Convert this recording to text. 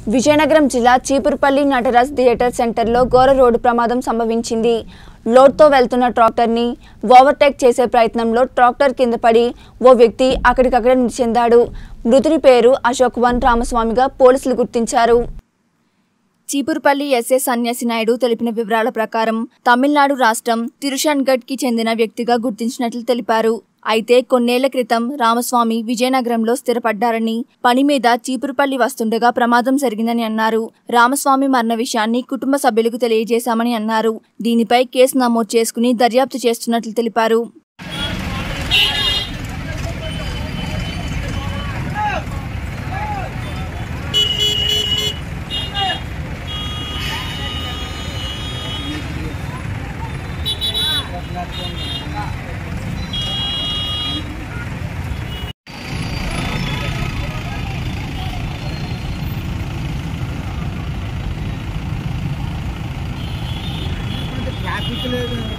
విజయనగరం జిల్లా చీపురుపల్లి నటరాజ్ థియేటర్ సెంటర్లో ఘోర రోడ్డు ప్రమాదం సంభవించింది లోడ్తో వెళ్తున్న ట్రాక్టర్ని ఓవర్టేక్ చేసే ప్రయత్నంలో ట్రాక్టర్ కింద పడి ఓ వ్యక్తి అక్కడికక్కడ మృతి చెందాడు మృతుని పేరు అశోక్ వన్ రామస్వామిగా పోలీసులు గుర్తించారు చీపురుపల్లి ఎస్ఏ సన్యాసి నాయుడు తెలిపిన వివరాల ప్రకారం తమిళనాడు రాష్ట్రం తిరుషన్గఢ్ కి చెందిన వ్యక్తిగా గుర్తించినట్లు తెలిపారు అయితే కొన్నేళ్ల క్రితం రామస్వామి విజయనగరంలో స్థిరపడ్డారని పని మీద చీపురుపల్లి వస్తుండగా ప్రమాదం జరిగిందని అన్నారు రామస్వామి మరణ విషయాన్ని కుటుంబ సభ్యులకు తెలియజేశామని అన్నారు దీనిపై కేసు నమోదు చేసుకుని దర్యాప్తు చేస్తున్నట్లు తెలిపారు ట్రాఫిక్ లేదు